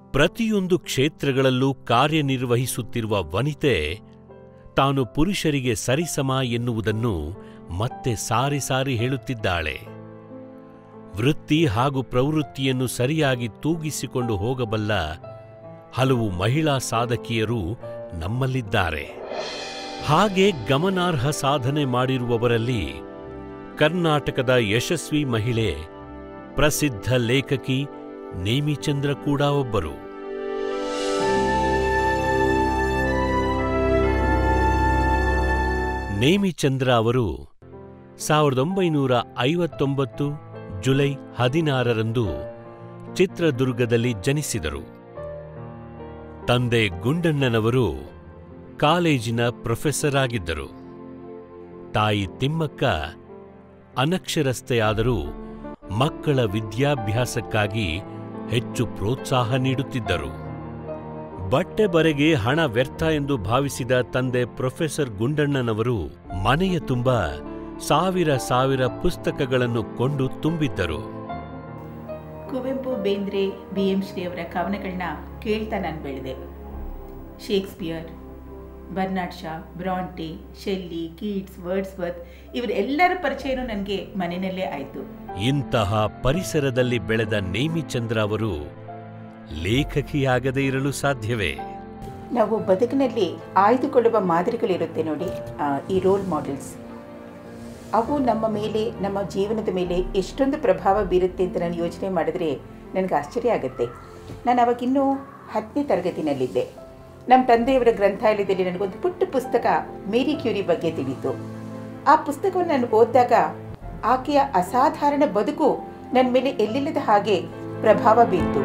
ಪ್ರತಿಯೊಂದು ಕ್ಷೇತ್ರಗಳಲ್ಲೂ ಕಾರ್ಯನಿರ್ವಹಿಸುತ್ತಿರುವ ವನಿತೆ ತಾನು ಪುರುಷರಿಗೆ ಸರಿಸಮ ಎನ್ನುವುದನ್ನು ಮತ್ತೆ ಸಾರಿ ಸಾರಿ ಹೇಳುತ್ತಿದ್ದಾಳೆ ವೃತ್ತಿ ಹಾಗೂ ಪ್ರವೃತ್ತಿಯನ್ನು ಸರಿಯಾಗಿ ತೂಗಿಸಿಕೊಂಡು ಹೋಗಬಲ್ಲ ಹಲವು ಮಹಿಳಾ ಸಾಧಕಿಯರು ನಮ್ಮಲ್ಲಿದ್ದಾರೆ ಹಾಗೆ ಗಮನಾರ್ಹ ಸಾಧನೆ ಮಾಡಿರುವವರಲ್ಲಿ ಕರ್ನಾಟಕದ ಯಶಸ್ವಿ ಮಹಿಳೆ ಪ್ರಸಿದ್ಧ ಲೇಖಕಿ ನೇಮಿಚಂದ್ರ ಕೂಡ ಒಬ್ಬರು ನೇಮಿಚಂದ್ರ ಅವರು ಸಾವಿರದ ಒಂಬೈನೂರ ಐವತ್ತೊಂಬತ್ತು ಜುಲೈ ಹದಿನಾರರಂದು ಚಿತ್ರದುರ್ಗದಲ್ಲಿ ಜನಿಸಿದರು ತಂದೆ ಗುಂಡಣ್ಣನವರು ಕಾಲೇಜಿನ ಪ್ರೊಫೆಸರ್ ಆಗಿದ್ದರು ತಾಯಿ ತಿಮ್ಮಕ್ಕ ಅನಕ್ಷರಸ್ಥೆಯಾದರೂ ಮಕ್ಕಳ ವಿದ್ಯಾಭ್ಯಾಸಕ್ಕಾಗಿ ಹೆಚ್ಚು ಪ್ರೋತ್ಸಾಹ ನೀಡುತ್ತಿದ್ದರು ಬಟ್ಟೆ ಬರೆಗೆ ಹಣ ವ್ಯರ್ಥ ಎಂದು ಭಾವಿಸಿದ ತಂದೆ ಪ್ರೊಫೆಸರ್ ಗುಂಡಣ್ಣನವರು ಮನೆಯ ತುಂಬ ಸಾವಿರ ಸಾವಿರ ಪುಸ್ತಕಗಳನ್ನು ಕೊಂಡು ತುಂಬಿದ್ದರು ಕುವೆಂಪು ಬೇಂದ್ರೆ ಬಿ ಎಂ ಶ್ರೀ ಅವರ ಕವನಗಳನ್ನ ಕೇಳ್ತಾ ನಾನು ಬೆಳೆದೆ Shakespeare Bernard Shaw Bronte Shelley Keats Wordsworth ಇವರೆಲ್ಲರ ಪರಿಚಯನೂ ನನಗೆ ಮನೆಯಲ್ಲೇ ಆಯಿತು ಇಂತಹ ಪರಿಸರದಲ್ಲಿ ಬೆಳೆದ ನೇಮಿಚಂದ್ರ ಅವರು ಲೇಖಕಿಯಾಗದೇ ಇರಲು ಸಾಧ್ಯವೇ ನಾವು ಬದುಕಿನಲ್ಲಿ ಆಯ್ದುಕೊಳ್ಳುವ ಮಾದರಿಗಳಿರುತ್ತೆ ನೋಡಿ ಆ, ಈ ರೋಲ್ ಮಾಡೆಲ್ಸ್ ಅವು ನಮ್ಮ ಮೇಲೆ ನಮ್ಮ ಜೀವನದ ಮೇಲೆ ಎಷ್ಟೊಂದು ಪ್ರಭಾವ ಬೀರುತ್ತೆ ಅಂತ ನಾನು ಯೋಚನೆ ಮಾಡಿದ್ರೆ ನನಗೆ ಆಶ್ಚರ್ಯ ಆಗುತ್ತೆ ನಾನು ಅವಾಗಿನ್ನೂ ಹತ್ತನೇ ತರಗತಿನಲ್ಲಿದ್ದೆ ನಮ್ಮ ತಂದೆಯವರ ಗ್ರಂಥಾಲಯದಲ್ಲಿ ನನಗೊಂದು ಪುಟ್ಟ ಪುಸ್ತಕ ಮೇರಿ ಕ್ಯೂರಿ ಬಗ್ಗೆ ತಿಳಿತು ಆ ಪುಸ್ತಕವನ್ನು ನಾನು ಓದಿದಾಗ ಆಕೆಯ ಅಸಾಧಾರಣ ಬದುಕು ನನ್ನ ಮೇಲೆ ಎಲ್ಲಿಲ್ಲದ ಹಾಗೆ ಪ್ರಭಾವ ಬೀರ್ತು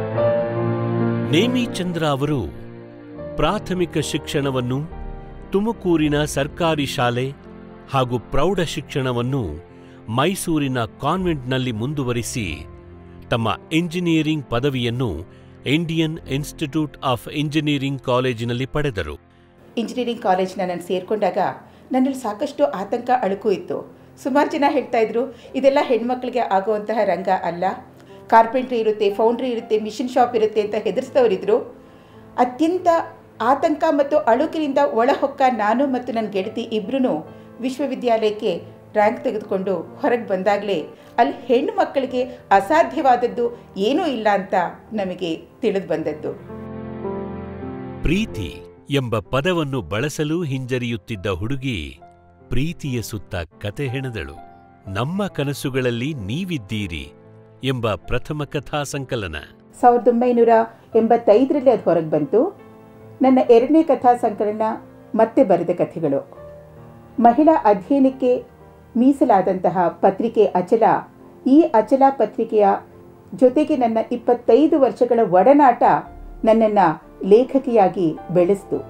ನೇಮಿಚಂದ್ರ ಅವರು ಪ್ರಾಥಮಿಕ ಶಿಕ್ಷಣವನ್ನು ತುಮಕೂರಿನ ಸರ್ಕಾರಿ ಶಾಲೆ ಹಾಗೂ ಪ್ರೌಢ ಶಿಕ್ಷಣವನ್ನು ಮೈಸೂರಿನ ಕಾನ್ವೆಂಟ್ನಲ್ಲಿ ಮುಂದುವರಿಸಿ ತಮ್ಮ ಇಂಜಿನಿಯರಿಂಗ್ ಪದವಿಯನ್ನು ಇಂಡಿಯನ್ ಇನ್ಸ್ಟಿಟ್ಯೂಟ್ ಆಫ್ ಇಂಜಿನಿಯರಿಂಗ್ ಕಾಲೇಜಿನಲ್ಲಿ ಪಡೆದರು ಇಂಜಿನಿಯರಿಂಗ್ ಕಾಲೇಜ್ನ ನಾನು ಸೇರಿಕೊಂಡಾಗ ನನ್ನಲ್ಲಿ ಸಾಕಷ್ಟು ಆತಂಕ ಅಳುಕು ಇತ್ತು ಸುಮಾರು ಜನ ಹೇಳ್ತಾ ಇದ್ರು ಇದೆಲ್ಲ ಹೆಣ್ಮಕ್ಳಿಗೆ ಆಗುವಂತಹ ರಂಗ ಅಲ್ಲ ಕಾರ್ಪೆಂಟ್ರಿ ಇರುತ್ತೆ ಫೌಂಡ್ರಿ ಇರುತ್ತೆ ಮಿಷಿನ್ ಶಾಪ್ ಇರುತ್ತೆ ಅಂತ ಹೆದರ್ಸಿದವರಿದ್ರು ಅತ್ಯಂತ ಆತಂಕ ಮತ್ತು ಅಳುಕಿನಿಂದ ಒಳಹೊಕ್ಕ ನಾನು ಮತ್ತು ನನ್ನ ಗೆಳತಿ ಇಬ್ಬರೂ ವಿಶ್ವವಿದ್ಯಾಲಯಕ್ಕೆ ರ್ಯಾಂಕ್ ತೆಗೆದುಕೊಂಡು ಹೊರಗೆ ಬಂದಾಗಲೇ ಅಲ್ಲಿ ಹೆಣ್ಣು ಮಕ್ಕಳಿಗೆ ಅಸಾಧ್ಯವಾದದ್ದು ಏನೂ ಇಲ್ಲ ಅಂತ ನಮಗೆ ತಿಳಿದು ಬಂದದ್ದು ಪ್ರೀತಿ ಎಂಬ ಪದವನ್ನು ಬಳಸಲು ಹಿಂಜರಿಯುತ್ತಿದ್ದ ಹುಡುಗಿ ಪ್ರೀತಿಯ ಸುತ್ತ ಕತೆ ಹೆಣೆದಳು ನಮ್ಮ ಕನಸುಗಳಲ್ಲಿ ನೀವಿದ್ದೀರಿ ಎಂಬ ಪ್ರಥಮ ಕಥಾ ಸಂಕಲನ ಸಾವಿರದ ಒಂಬೈನೂರ ಎಂಬತ್ತೈದರಲ್ಲಿ ಅದು ಹೊರಗೆ ಬಂತು ನನ್ನ ಎರಡನೇ ಕಥಾ ಸಂಕಲನ ಮತ್ತೆ ಬರೆದ ಕಥೆಗಳು ಮಹಿಳಾ ಅಧ್ಯಯನಕ್ಕೆ ಮೀಸಲಾದಂತಹ ಪತ್ರಿಕೆ ಅಚಲ ಈ ಅಚಲ ಪತ್ರಿಕೆಯ ಜೊತೆಗೆ ನನ್ನ ಇಪ್ಪತ್ತೈದು ವರ್ಷಗಳ ಒಡನಾಟ ನನ್ನನ್ನು ಲೇಖಕಿಯಾಗಿ ಬೆಳೆಸ್ತು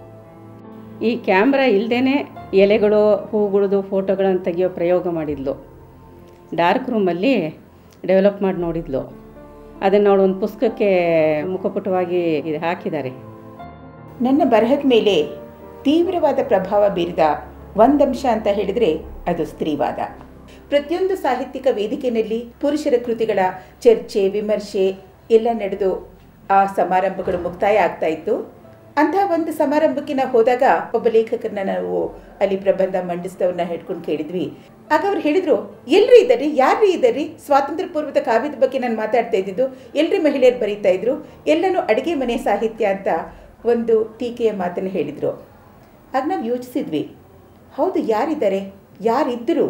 ಈ ಕ್ಯಾಮ್ರಾ ಇಲ್ಲದೇ ಎಲೆಗಳು ಹೂಗಳದು ಫೋಟೋಗಳನ್ನು ತೆಗೆಯೋ ಪ್ರಯೋಗ ಮಾಡಿದ್ಲು ಡಾರ್ಕ್ ರೂಮಲ್ಲಿ ಡೆವಲಪ್ ಮಾಡಿ ನೋಡಿದ್ಲು ಅದನ್ನು ಅವಳು ಒಂದು ಪುಸ್ತಕಕ್ಕೆ ಮುಖಪುಟವಾಗಿ ಇದು ಹಾಕಿದ್ದಾರೆ ನನ್ನ ಬರಹದ ಮೇಲೆ ತೀವ್ರವಾದ ಪ್ರಭಾವ ಬೀರಿದ ಒಂದಂಶ ಅಂತ ಹೇಳಿದ್ರೆ ಅದು ಸ್ತ್ರೀವಾದ ಪ್ರತಿಯೊಂದು ಸಾಹಿತ್ಯಿಕ ವೇದಿಕೆಯಲ್ಲಿ ಪುರುಷರ ಕೃತಿಗಳ ಚರ್ಚೆ ವಿಮರ್ಶೆ ಎಲ್ಲ ನಡೆದು ಆ ಸಮಾರಂಭಗಳು ಮುಕ್ತಾಯ ಆಗ್ತಾ ಇತ್ತು ಅಂತಹ ಒಂದು ಸಮಾರಂಭಕ್ಕೆ ನಾವು ಹೋದಾಗ ಒಬ್ಬ ಲೇಖಕರನ್ನ ನಾವು ಅಲ್ಲಿ ಪ್ರಬಂಧ ಮಂಡಿಸಿದವ್ರನ್ನ ಹಿಡ್ಕೊಂಡು ಕೇಳಿದ್ವಿ ಆಗ ಅವ್ರು ಹೇಳಿದ್ರು ಎಲ್ರಿ ಇದ್ದಾರೆ ಯಾರ್ರಿ ಇದ್ದಾರ್ರಿ ಸ್ವಾತಂತ್ರ್ಯ ಪೂರ್ವದ ಕಾವ್ಯದ ಬಗ್ಗೆ ನಾನು ಮಾತಾಡ್ತಾ ಇದ್ದಿದ್ದು ಎಲ್ರಿ ಮಹಿಳೆಯರು ಬರೀತಾ ಇದ್ರು ಎಲ್ಲನೂ ಅಡುಗೆ ಮನೆ ಸಾಹಿತ್ಯ ಅಂತ ಒಂದು ಟೀಕೆಯ ಮಾತನ್ನು ಹೇಳಿದರು ಆಗ ನಾವು ಯೋಚಿಸಿದ್ವಿ ಹೌದು ಯಾರಿದ್ದಾರೆ ಯಾರಿದ್ದರು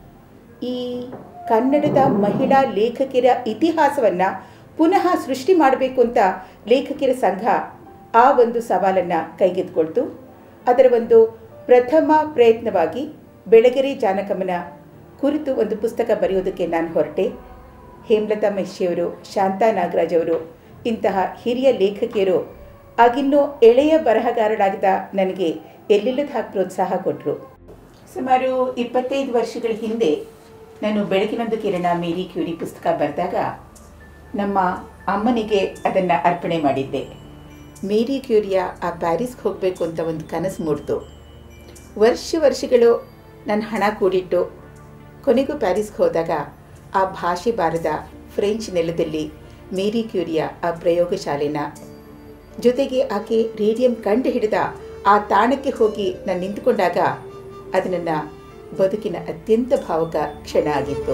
ಈ ಕನ್ನಡದ ಮಹಿಳಾ ಲೇಖಕಿಯರ ಇತಿಹಾಸವನ್ನು ಪುನಃ ಸೃಷ್ಟಿ ಮಾಡಬೇಕು ಅಂತ ಲೇಖಕಿಯರ ಸಂಘ ಆ ಒಂದು ಸವಾಲನ್ನು ಕೈಗೆತ್ಕೊಳ್ತು ಅದರ ಒಂದು ಪ್ರಥಮ ಪ್ರಯತ್ನವಾಗಿ ಬೆಳಗೆರೆ ಜಾನಕಮ್ಮನ ಕುರಿತು ಒಂದು ಪುಸ್ತಕ ಬರೆಯೋದಕ್ಕೆ ನಾನು ಹೊರಟೆ ಹೇಮಲತಾ ಮೆಶ್ಶಿಯವರು ಶಾಂತಾ ನಾಗರಾಜ್ ಅವರು ಇಂತಹ ಹಿರಿಯ ಲೇಖಕಿಯರು ಆಗಿನ್ನೂ ಎಳೆಯ ಬರಹಗಾರಳಾಗಿದ್ದ ನನಗೆ ಎಲ್ಲಿಲ್ಲದ ಹಾಗೆ ಪ್ರೋತ್ಸಾಹ ಕೊಟ್ಟರು ಸುಮಾರು ಇಪ್ಪತ್ತೈದು ವರ್ಷಗಳ ಹಿಂದೆ ನಾನು ಬೆಳಕಿನೊಂದು ಕಿರಣ ಮೇರಿ ಕ್ಯೂರಿ ಪುಸ್ತಕ ಬರೆದಾಗ ನಮ್ಮ ಅಮ್ಮನಿಗೆ ಅದನ್ನು ಅರ್ಪಣೆ ಮಾಡಿದ್ದೆ ಮೇರಿ ಕ್ಯೂರಿಯ ಆ ಪ್ಯಾರಿಸ್ಗೆ ಹೋಗಬೇಕು ಅಂತ ಒಂದು ಕನಸು ಮೂಡ್ತು ವರ್ಷ ವರ್ಷಗಳು ನಾನು ಹಣ ಕೂಡಿಟ್ಟು ಕೊನೆಗೂ ಪ್ಯಾರಿಸ್ಗೆ ಹೋದಾಗ ಆ ಭಾಷೆ ಬಾರದ ಫ್ರೆಂಚ್ ನೆಲದಲ್ಲಿ ಮೇರಿ ಕ್ಯೂರಿಯ ಆ ಪ್ರಯೋಗಶಾಲೆನ ಜೊತೆಗೆ ಆಕೆ ರೇಡಿಯಂ ಕಂಡು ಹಿಡಿದ ಆ ತಾಣಕ್ಕೆ ಹೋಗಿ ನಾನು ನಿಂತುಕೊಂಡಾಗ ಅದು ನನ್ನ ಬದುಕಿನ ಅತ್ಯಂತ ಭಾವುಕ ಕ್ಷಣ ಆಗಿತ್ತು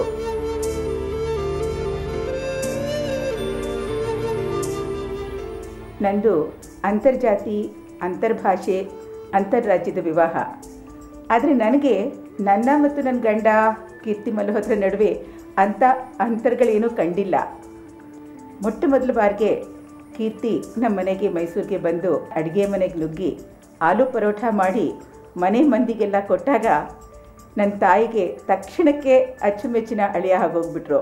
ನಂದು ಅಂತರ್ಜಾತಿ ಅಂತರ್ಭಾಷೆ ಅಂತರ್ರಾಜ್ಯದ ವಿವಾಹ ಆದರೆ ನನಗೆ ನನ್ನ ಮತ್ತು ನನ್ನ ಗಂಡ ಕೀರ್ತಿ ಮಲ್ಹೋತ್ರ ನಡುವೆ ಅಂಥ ಅಂತರ್ಗಳೇನೂ ಕಂಡಿಲ್ಲ ಮೊಟ್ಟ ಮೊದಲ ಬಾರಿಗೆ ಕೀರ್ತಿ ನಮ್ಮ ಮನೆಗೆ ಮೈಸೂರಿಗೆ ಬಂದು ಅಡುಗೆ ಮನೆಗೆ ನುಗ್ಗಿ ಆಲೂ ಪರೋಠ ಮಾಡಿ ಮನೆ ಮಂದಿಗೆಲ್ಲ ಕೊಟ್ಟಾಗ ನನ್ನ ತಾಯಿಗೆ ತಕ್ಷಣಕ್ಕೆ ಅಚ್ಚುಮೆಚ್ಚಿನ ಅಳಿಯ ಆಗೋಗ್ಬಿಟ್ರು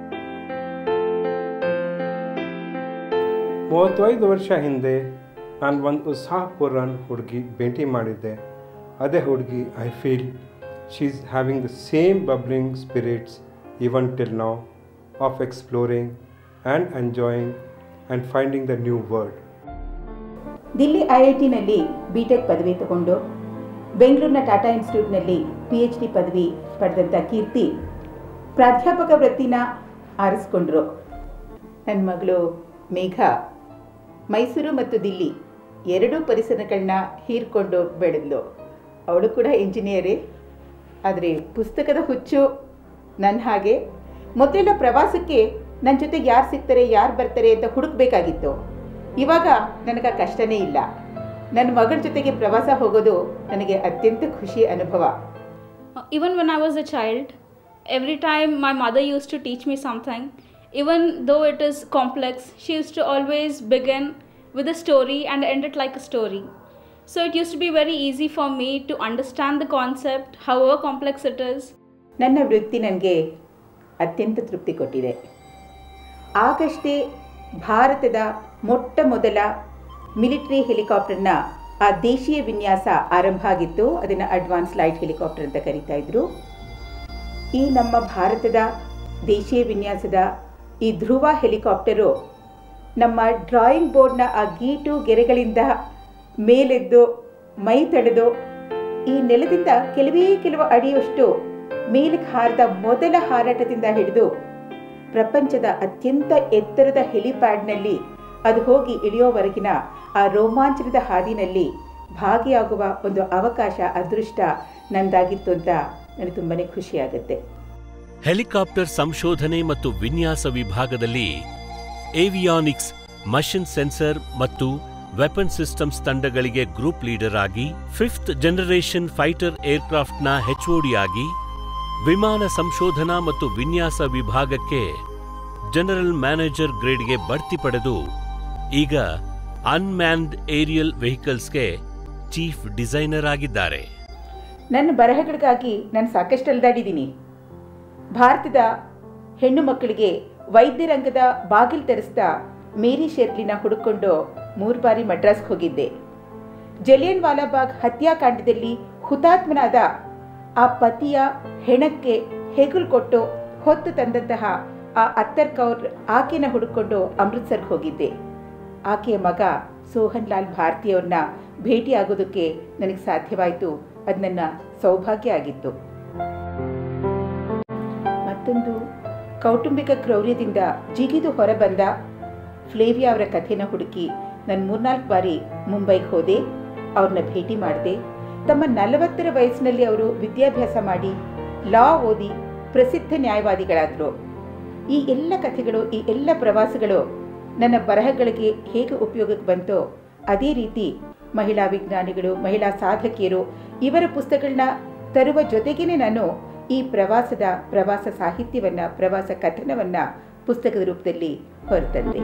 ಮೂವತ್ತೈದು ವರ್ಷ ಹಿಂದೆ ನಾನು ಒಂದು ಉತ್ಸಾಹಪೂರ್ಣ ಹುಡುಗಿ ಭೇಟಿ ಮಾಡಿದ್ದೆ ಅದೇ ಹುಡುಗಿ I feel she is having the same bubbling spirits even till now of exploring and enjoying and finding the new world Delhi I I ಟಿನಲ್ಲಿ ಬಿ ಟೆಕ್ ಪದವಿ ತಗೊಂಡು ಬೆಂಗಳೂರಿನ ಟಾಟಾ ಇನ್ಸ್ಟಿಟ್ಯೂಟ್ನಲ್ಲಿ ಪಿ ಎಚ್ ಡಿ ಪದವಿ ಪಡೆದಂಥ ಕೀರ್ತಿ ಪ್ರಾಧ್ಯಾಪಕ ವೃತ್ತಿನ ಆರಿಸ್ಕೊಂಡ್ರು ನನ್ನ ಮಗಳು ಮೇಘ ಮೈಸೂರು ಮತ್ತು ದಿಲ್ಲಿ ಎರಡೂ ಪರಿಸರಗಳನ್ನ ಹೀರ್ಕೊಂಡು ಬೆಳೆದ್ಲು ಅವಳು ಕೂಡ ಇಂಜಿನಿಯರೇ ಆದರೆ ಪುಸ್ತಕದ ಹುಚ್ಚು ನನ್ನ ಹಾಗೆ ಮೊದಲೆಲ್ಲ ಪ್ರವಾಸಕ್ಕೆ ನನ್ನ ಜೊತೆಗೆ ಯಾರು ಸಿಗ್ತಾರೆ ಯಾರು ಬರ್ತಾರೆ ಅಂತ ಹುಡುಕ್ಬೇಕಾಗಿತ್ತು ಇವಾಗ ನನಗೆ ಆ ಕಷ್ಟನೇ ಇಲ್ಲ ನನ್ನ ಮಗಳ ಜೊತೆಗೆ ಪ್ರವಾಸ ಹೋಗೋದು ನನಗೆ ಅತ್ಯಂತ ಖುಷಿ ಅನುಭವ Uh, even when I was a child, every time my mother used to teach me something, even though it is complex, she used to always begin with a story and end it like a story. So it used to be very easy for me to understand the concept, however complex it is. ನನ್ನ ವೃತ್ತಿ ನನಗೆ ಅತ್ಯಂತ ತೃಪ್ತಿ ಕೊಟ್ಟಿದೆ ಆಗಷ್ಟೇ ಭಾರತದ ಮೊಟ್ಟ ಮೊದಲ military ಹೆಲಿಕಾಪ್ಟರ್ನ ಆ ದೇಶೀಯ ವಿನ್ಯಾಸ ಆರಂಭ ಆಗಿತ್ತು ಅದನ್ನು ಅಡ್ವಾನ್ಸ್ ಲೈಟ್ ಹೆಲಿಕಾಪ್ಟರ್ ಅಂತ ಕರೀತಾ ಇದ್ರು ಈ ನಮ್ಮ ಭಾರತದ ದೇಶೀಯ ವಿನ್ಯಾಸದ ಈ ಧ್ರುವ ಹೆಲಿಕಾಪ್ಟರು ನಮ್ಮ ಡ್ರಾಯಿಂಗ್ ಬೋರ್ಡ್ನ ಆ ಗೀಟು ಗೆರೆಗಳಿಂದ ಮೇಲೆದ್ದು ಮೈ ತಡೆದು ಈ ನೆಲದಿಂದ ಕೆಲವೇ ಕೆಲವು ಅಡಿಯಷ್ಟು ಮೇಲಕ್ಕೆ ಹಾರಿದ ಮೊದಲ ಹಾರಾಟದಿಂದ ಹಿಡಿದು ಪ್ರಪಂಚದ ಅತ್ಯಂತ ಎತ್ತರದ ಹೆಲಿಪ್ಯಾಡ್ನಲ್ಲಿ ಅದು ಹೋಗಿ ಇಳಿಯೋವರೆಗಿನ ಆ ರೋಮಾಂಚನದ ಹಾದಿನಲ್ಲಿ ಭಾಗಿಯಾಗುವ ಒಂದು ಅವಕಾಶ ಅದೃಷ್ಟ ನಂದಾಗಿತ್ತು ಅಂತ ನನಗೆ ತುಂಬಾ ಖುಷಿಯಾಗುತ್ತೆ ಹೆಲಿಕಾಪ್ಟರ್ ಸಂಶೋಧನೆ ಮತ್ತು ವಿನ್ಯಾಸ ವಿಭಾಗದಲ್ಲಿ ಏವಿಯಾನಿಕ್ಸ್ ಮಷಿನ್ ಸೆನ್ಸರ್ ಮತ್ತು ವೆಪನ್ ಸಿಸ್ಟಮ್ಸ್ ತಂಡಗಳಿಗೆ ಗ್ರೂಪ್ ಲೀಡರ್ ಆಗಿ ಫಿಫ್ತ್ ಜನರೇಷನ್ ಫೈಟರ್ ಏರ್ಕ್ರಾಫ್ಟ್ನ ಹೆಚ್ಒಡಿಯಾಗಿ ವಿಮಾನ ಸಂಶೋಧನಾ ಮತ್ತು ವಿನ್ಯಾಸ ವಿಭಾಗಕ್ಕೆ ಜನರಲ್ ಮ್ಯಾನೇಜರ್ ಗ್ರೇಡ್ಗೆ ಬಡ್ತಿ ಪಡೆದು ಈಗ ಅನ್ಮ್ಯಾನ್ಡ್ ಏರಿಯಲ್ ವೆಹಿಕಲ್ಸ್ಗೆ ಚೀಫ್ ಡಿಸೈನರ್ ಆಗಿದ್ದಾರೆ ನನ್ನ ಬರಹಗಳಿಗಾಗಿ ನಾನು ಸಾಕಷ್ಟು ಅಲ್ದಾಡಿದ್ದೀನಿ ಭಾರತದ ಹೆಣ್ಣು ಮಕ್ಕಳಿಗೆ ವೈದ್ಯ ರಂಗದ ಬಾಗಿಲು ತೆರೆಸ್ತಾ ಮೇರಿ ಶೆರ್ಲಿನ ಹುಡುಕೊಂಡು ಮೂರು ಬಾರಿ ಮಡ್ರಾಸ್ಗೆ ಹೋಗಿದ್ದೆ ಜಲಿಯನ್ ವಾಲಾಬಾಗ್ ಹತ್ಯಾಕಾಂಡದಲ್ಲಿ ಹುತಾತ್ಮನಾದ ಆ ಪತಿಯ ಹೆಣಕ್ಕೆ ಹೆಗಲು ಕೊಟ್ಟು ಹೊತ್ತು ತಂದಂತಹ ಆ ಅತ್ತರ್ ಕೌರ್ ಆಕೆನ ಹುಡುಕೊಂಡು ಅಮೃತ್ಸರ್ಗೆ ಹೋಗಿದ್ದೆ ಆಕೆಯ ಮಗ ಸೋಹನ್ ಲಾಲ್ ಭಾರತಿಯವ್ರನ್ನ ಭೇಟಿಯಾಗೋದಕ್ಕೆ ನನಗೆ ಸಾಧ್ಯವಾಯಿತು ಅದು ನನ್ನ ಸೌಭಾಗ್ಯ ಆಗಿತ್ತು ಮತ್ತೊಂದು ಕೌಟುಂಬಿಕ ಕ್ರೌರ್ಯದಿಂದ ಜಿಗಿದು ಹೊರಬಂದ ಫ್ಲೇವಿಯಾ ಅವರ ಕಥೆನ ಹುಡುಕಿ ನಾನು ಮೂರ್ನಾಲ್ಕು ಬಾರಿ ಮುಂಬೈಗೆ ಹೋದೆ ಅವ್ರನ್ನ ಭೇಟಿ ಮಾಡಿದೆ ತಮ್ಮ ನಲವತ್ತರ ವಯಸ್ಸಿನಲ್ಲಿ ಅವರು ವಿದ್ಯಾಭ್ಯಾಸ ಮಾಡಿ ಲಾ ಓದಿ ಪ್ರಸಿದ್ಧ ನ್ಯಾಯವಾದಿಗಳಾದರು ಈ ಎಲ್ಲ ಕಥೆಗಳು ಈ ಎಲ್ಲ ಪ್ರವಾಸಗಳು ನನ್ನ ಬರಹಗಳಿಗೆ ಹೇಗೆ ಉಪಯೋಗಕ್ಕೆ ಬಂತೋ ಅದೇ ರೀತಿ ಮಹಿಳಾ ವಿಜ್ಞಾನಿಗಳು ಮಹಿಳಾ ಸಾಧಕಿಯರು ಇವರ ಪುಸ್ತಕಗಳನ್ನ ತರುವ ಜೊತೆಗೇನೆ ನಾನು ಈ ಪ್ರವಾಸದ ಪ್ರವಾಸ ಸಾಹಿತ್ಯವನ್ನ ಪ್ರವಾಸ ಕಥನವನ್ನ ಪುಸ್ತಕದ ರೂಪದಲ್ಲಿ ಹೊರತಂದೆ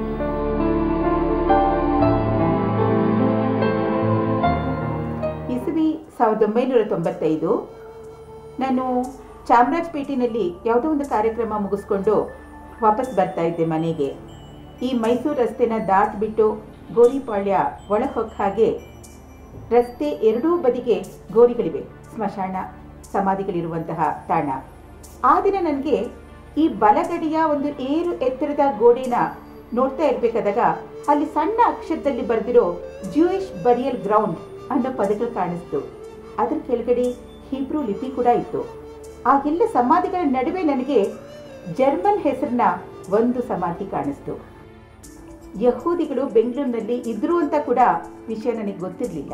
ಇಸವಿ ಸಾವಿರದ ಒಂಬೈನೂರ ತೊಂಬತ್ತೈದು ನಾನು ಚಾಮರಾಜಪೇಟೆನಲ್ಲಿ ಯಾವುದೋ ಒಂದು ಕಾರ್ಯಕ್ರಮ ಮುಗಿಸ್ಕೊಂಡು ವಾಪಸ್ ಬರ್ತಾ ಇದ್ದೆ ಮನೆಗೆ ಈ ಮೈಸೂರು ರಸ್ತೆನ ದಾಟ್ಬಿಟ್ಟು ಗೋರಿಪಾಳ್ಯ ಒಳ ಹೋಗ ಹಾಗೆ ರಸ್ತೆ ಎರಡೂ ಬದಿಗೆ ಗೋರಿಗಳಿವೆ ಸ್ಮಶಾನ ಸಮಾಧಿಗಳಿರುವಂತಹ ತಾಣ ಆ ದಿನ ನನಗೆ ಈ ಬಲಗಡೆಯ ಒಂದು ಏರು ಎತ್ತರದ ಗೋಡೆನ ನೋಡ್ತಾ ಇರಬೇಕಾದಾಗ ಅಲ್ಲಿ ಸಣ್ಣ ಅಕ್ಷರದಲ್ಲಿ ಬರೆದಿರೋ ಜೂಯಿಷ್ ಬರಿಯಲ್ ಗ್ರೌಂಡ್ ಅನ್ನೋ ಪದಗಳು ಕಾಣಿಸ್ತು ಅದ್ರ ಕೆಳಗಡೆ ಹೀಬ್ರೂ ಲಿಪಿ ಕೂಡ ಇತ್ತು ಆಗೆಲ್ಲ ಸಮಾಧಿಗಳ ನಡುವೆ ನನಗೆ ಜರ್ಮನ್ ಹೆಸರಿನ ಒಂದು ಸಮಾಧಿ ಕಾಣಿಸ್ತು ಯಹೂದಿಗಳು ಬೆಂಗಳೂರಿನಲ್ಲಿ ಇದ್ರು ಅಂತ ಕೂಡ ವಿಷಯ ನನಗೆ ಗೊತ್ತಿರಲಿಲ್ಲ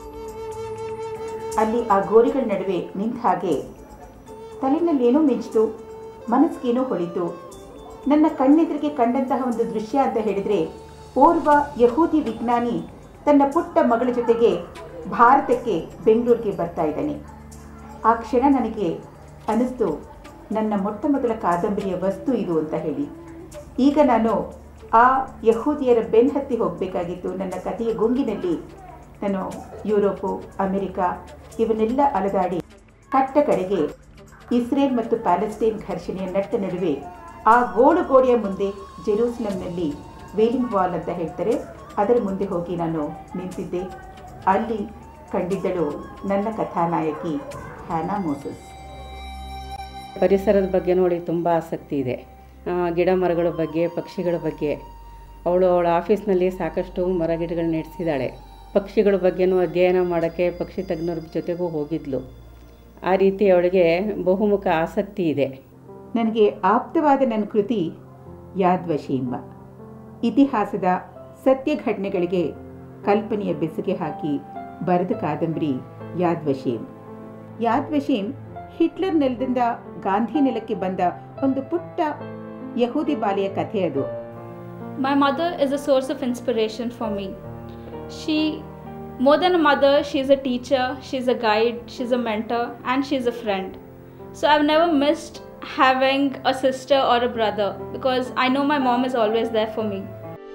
ಅಲ್ಲಿ ಆ ಗೋರಿಗಳ ನಡುವೆ ನಿಂತ ಹಾಗೆ ತಲೆನಲ್ಲಿ ಏನೋ ಮಿಂಚಿತು ಮನಸ್ಸಿಗೇನೋ ಹೊಳಿತು ನನ್ನ ಕಣ್ಣೆದುರಿಗೆ ಕಂಡಂತಹ ಒಂದು ದೃಶ್ಯ ಅಂತ ಹೇಳಿದರೆ ಓರ್ವ ಯಹೂದಿ ವಿಜ್ಞಾನಿ ತನ್ನ ಪುಟ್ಟ ಮಗಳ ಜೊತೆಗೆ ಭಾರತಕ್ಕೆ ಬೆಂಗಳೂರಿಗೆ ಬರ್ತಾ ಇದ್ದಾನೆ ಆ ಕ್ಷಣ ನನಗೆ ಅನ್ನಿಸ್ತು ನನ್ನ ಮೊಟ್ಟ ಮೊದಲ ಕಾದಂಬರಿಯ ವಸ್ತು ಇದು ಅಂತ ಹೇಳಿ ಈಗ ನಾನು ಆ ಯಹೂದಿಯರ ಬೆನ್ ಹತ್ತಿ ಹೋಗಬೇಕಾಗಿತ್ತು ನನ್ನ ಕಥೆಯ ಗುಂಗಿನಲ್ಲಿ ನಾನು ಯುರೋಪು ಅಮೆರಿಕ ಇವನ್ನೆಲ್ಲ ಅಲದಾಡಿ ಕಟ್ಟ ಕಡೆಗೆ ಇಸ್ರೇಲ್ ಮತ್ತು ಪ್ಯಾಲೆಸ್ಟೈನ್ ಘರ್ಷಣೆಯ ನಟ್ಟ ನಡುವೆ ಆ ಗೋಡು ಗೋಡೆಯ ಮುಂದೆ ಜೆರೂಸಲಂನಲ್ಲಿ ವೇಲಿಂಗ್ ವಾಲ್ ಅಂತ ಹೇಳ್ತಾರೆ ಅದರ ಮುಂದೆ ಹೋಗಿ ನಾನು ನಿಂತಿದ್ದೆ ಅಲ್ಲಿ ಕಂಡಿದ್ದಳು ನನ್ನ ಕಥಾನಾಯಕಿ ಹ್ಯಾನಾ ಮೋಸಸ್ ಪರಿಸರದ ಬಗ್ಗೆ ನೋಡಿ ತುಂಬ ಆಸಕ್ತಿ ಇದೆ ಆ, ಗಿಡ ಮರಗಳ ಬಗ್ಗೆ ಪಕ್ಷಿಗಳ ಬಗ್ಗೆ ಅವಳು ಅವಳ ಆಫೀಸ್ನಲ್ಲಿ ಸಾಕಷ್ಟು ಮರ ಗಿಡಗಳನ್ನ ನೆಡೆಸಿದ್ದಾಳೆ ಪಕ್ಷಿಗಳ ಬಗ್ಗೆನೂ ಅಧ್ಯಯನ ಮಾಡೋಕ್ಕೆ ಪಕ್ಷಿ ತಜ್ಞರ ಜೊತೆಗೂ ಹೋಗಿದ್ಲು ಆ ರೀತಿ ಅವಳಿಗೆ ಬಹುಮುಖ ಆಸಕ್ತಿ ಇದೆ ನನಗೆ ಆಪ್ತವಾದ ನನ್ನ ಕೃತಿ ಯಾದ್ವಶೀಂಬ ಇತಿಹಾಸದ ಸತ್ಯ ಘಟನೆಗಳಿಗೆ ಕಲ್ಪನೆಯ ಬೆಸುಗೆ ಹಾಕಿ ಬರೆದ ಕಾದಂಬರಿ ಯಾದ್ವಶೀಂ ಯಾದ್ವಶೀಂ ಹಿಟ್ಲರ್ ನೆಲದಿಂದ ಗಾಂಧಿ ನೆಲಕ್ಕೆ ಬಂದ ಒಂದು ಪುಟ್ಟ ಯಹೂದಿ ಬಾಲೆಯ ಕಥೆ ಅದು My mother is a source of inspiration for me. She, more than a mother, she's a teacher, she's a guide, she's a mentor, and she's a friend. So I've never missed having a sister or a brother because I know my mom is always there for me.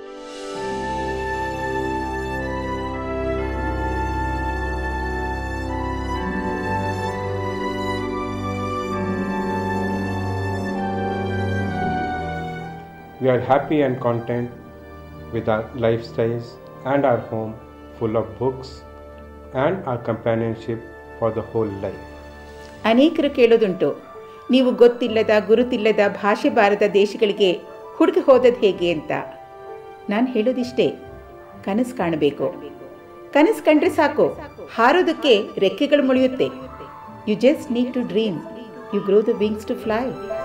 We are happy and content with our lifestyles and our home full of books and our companionship for the whole life. ಅನೇಕರು ಕೇಳೋದುಂಟು ನೀವು ಗೊತ್ತಿಲ್ಲದ ಗುರುತಿಲ್ಲದ ಭಾಷೆ ಬಾರದ ದೇಶಗಳಿಗೆ ಹುಡುಕಿ ಹೋದದ್ದು ಹೇಗೆ ಅಂತ ನಾನು ಹೇಳೋದಿಷ್ಟೇ ಕನಸು ಕಾಣಬೇಕು ಕನಸು ಕಂಡ್ರೆ ಸಾಕು ಹಾರೋದಕ್ಕೆ ರೆಕ್ಕೆಗಳು ಮುಳಿಯುತ್ತೆ you just need to dream you grow the wings to fly